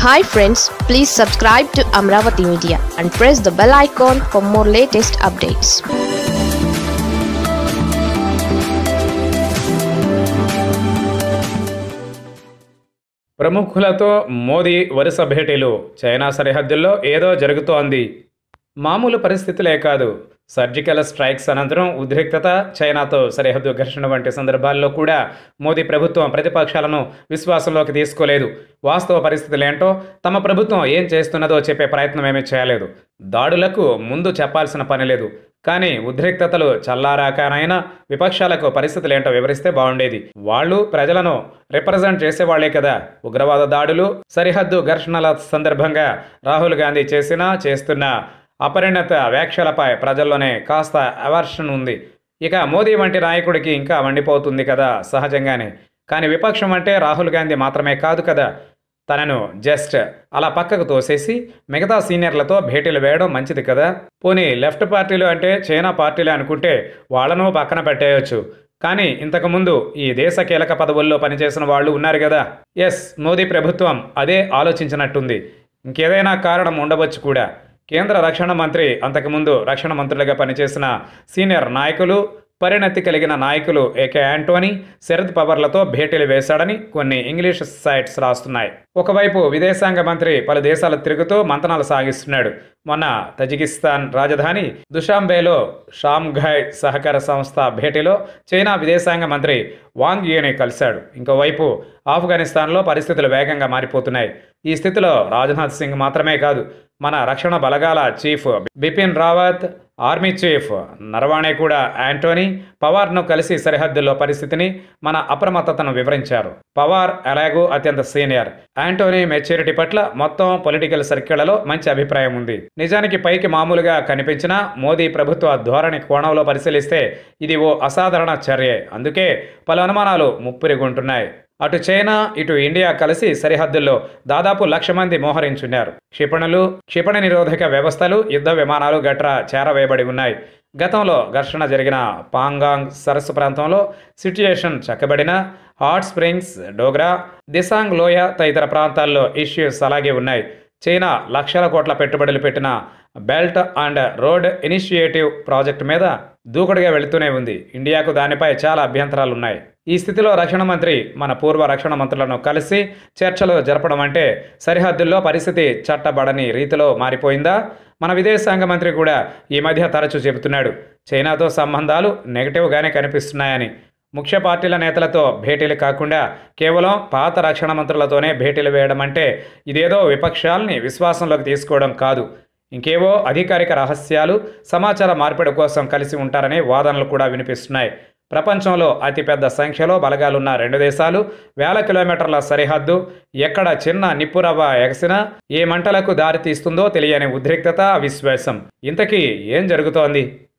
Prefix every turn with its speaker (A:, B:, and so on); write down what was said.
A: hi friends please subscribe to Amaravati media and press the bell icon for more latest updates
B: ప్రముఖులతో మోదీ వరుస భేటీలు China సరిహద్దుల్లో ఏదో జరుగుతోంది మామూలు పరిస్థితులే కాదు సర్జికల్ స్ట్రైక్స్ అనంతరం ఉద్రిక్తత చైనాతో సరిహద్దు ఘర్షణ వంటి సందర్భాల్లో కూడా మోదీ ప్రభుత్వం ప్రతిపక్షాలను విశ్వాసంలోకి తీసుకోలేదు వాస్తవ పరిస్థితులు ఏంటో తమ ప్రభుత్వం ఏం చేస్తున్నదో చెప్పే ప్రయత్నం ఏమీ చేయలేదు దాడులకు ముందు చెప్పాల్సిన పని లేదు కానీ ఉద్రిక్తతలు చల్లారాకనైనా విపక్షాలకు పరిస్థితులు ఏంటో వివరిస్తే బాగుండేది వాళ్ళు ప్రజలను రిప్రజెంట్ చేసేవాళ్లే కదా ఉగ్రవాద దాడులు సరిహద్దు ఘర్షణల సందర్భంగా రాహుల్ గాంధీ చేసినా చేస్తున్న అపరిణత వ్యాఖ్యలపై ప్రజల్లోనే కాస్త అవర్షన్ ఉంది ఇక మోదీ వంటి నాయకుడికి ఇంకా మండిపోతుంది కదా సహజంగానే కానీ విపక్షం అంటే రాహుల్ గాంధీ మాత్రమే కాదు కదా తనను జస్ట్ అలా పక్కకు తోసేసి మిగతా సీనియర్లతో భేటీలు వేయడం మంచిది కదా పోనీ లెఫ్ట్ పార్టీలు అంటే చైనా పార్టీలు అనుకుంటే వాళ్ళను పక్కన పెట్టేయొచ్చు కానీ ఇంతకుముందు ఈ దేశ కీలక పదవుల్లో పనిచేసిన వాళ్ళు ఉన్నారు కదా ఎస్ మోదీ ప్రభుత్వం అదే ఆలోచించినట్టుంది ఇంకేదైనా కారణం ఉండవచ్చు కూడా కేంద్ర రక్షణ మంత్రి అంతకుముందు రక్షణ మంత్రులుగా పనిచేసిన సీనియర్ నాయకులు పరిణతి కలిగిన నాయకులు ఏకే యాంటోనీ శరద్ పవర్లతో భేటీలు వేశాడని కొన్ని ఇంగ్లీష్ సైట్స్ రాస్తున్నాయి ఒకవైపు విదేశాంగ మంత్రి పలు దేశాలు తిరుగుతూ మంతనాలు సాగిస్తున్నాడు మొన్న తజికిస్తాన్ రాజధాని దుషాంబేలో షాంఘాయ్ సహకార సంస్థ భేటీలో చైనా విదేశాంగ మంత్రి వాంగ్ యూని కలిశాడు ఇంకోవైపు ఆఫ్ఘనిస్తాన్లో పరిస్థితులు వేగంగా మారిపోతున్నాయి ఈ స్థితిలో రాజ్నాథ్ సింగ్ మాత్రమే కాదు మన రక్షణ బలగాల chief Bipin Rawat army chief Naravane కూడా యాంటోనీ పవార్ను కలిసి సరిహద్దుల్లో పరిస్థితిని మన అప్రమత్తతను వివరించారు పవార్ ఎలాగూ అత్యంత సీనియర్ యాంటోనీ మెచ్యూరిటీ పట్ల మొత్తం పొలిటికల్ సర్కిళ్లలో మంచి అభిప్రాయం ఉంది నిజానికి పైకి మామూలుగా కనిపించిన మోదీ ప్రభుత్వ ధోరణి కోణంలో పరిశీలిస్తే ఇది ఓ అసాధారణ చర్యే అందుకే పలు అనుమానాలు ముప్పిరిగుంటున్నాయి అటు చైనా ఇటు ఇండియా కలిసి సరిహద్దుల్లో దాదాపు లక్ష మంది మోహరించున్నారు క్షిపణులు క్షిపణి నిరోధక వ్యవస్థలు యుద్ధ విమానాలు గట్రా చేరవేయబడి ఉన్నాయి గతంలో ఘర్షణ జరిగిన పాంగాంగ్ సరస్సు ప్రాంతంలో సిట్యుయేషన్ చక్కబడిన హాట్ స్ప్రింగ్స్ డోగ్రా దిసాంగ్ లోయ తదితర ప్రాంతాల్లో ఇష్యూస్ అలాగే ఉన్నాయి చైనా లక్షల కోట్ల పెట్టుబడులు పెట్టిన belt and road initiative project మీద దూకుడుగా వెళుతూనే ఉంది ఇండియాకు దానిపై చాలా అభ్యంతరాలు ఉన్నాయి ఈ స్థితిలో రక్షణ మంత్రి మన పూర్వ రక్షణ మంత్రులను కలిసి చర్చలు జరపడం అంటే సరిహద్దుల్లో పరిస్థితి చట్టబడని రీతిలో మారిపోయిందా మన విదేశాంగ మంత్రి కూడా ఈ మధ్య తరచూ చెబుతున్నాడు చైనాతో సంబంధాలు నెగటివ్గానే కనిపిస్తున్నాయని ముఖ్య పార్టీల నేతలతో భేటీలు కాకుండా కేవలం పాత రక్షణ మంత్రులతోనే భేటీలు వేయడం అంటే ఇదేదో విపక్షాలని విశ్వాసంలోకి తీసుకోవడం కాదు ఇంకేవో అధికారిక రహస్యాలు సమాచార మార్పిడి కోసం కలిసి ఉంటారనే వాదనలు కూడా వినిపిస్తున్నాయి ప్రపంచంలో అతిపెద్ద సంఖ్యలో బలగాలున్న రెండు దేశాలు వేల కిలోమీటర్ల సరిహద్దు ఎక్కడ చిన్న నిప్పురవ్వ ఎగసినా ఏ మంటలకు దారితీస్తుందో తెలియని ఉద్రిక్తత విశ్వాసం ఇంతకీ ఏం జరుగుతోంది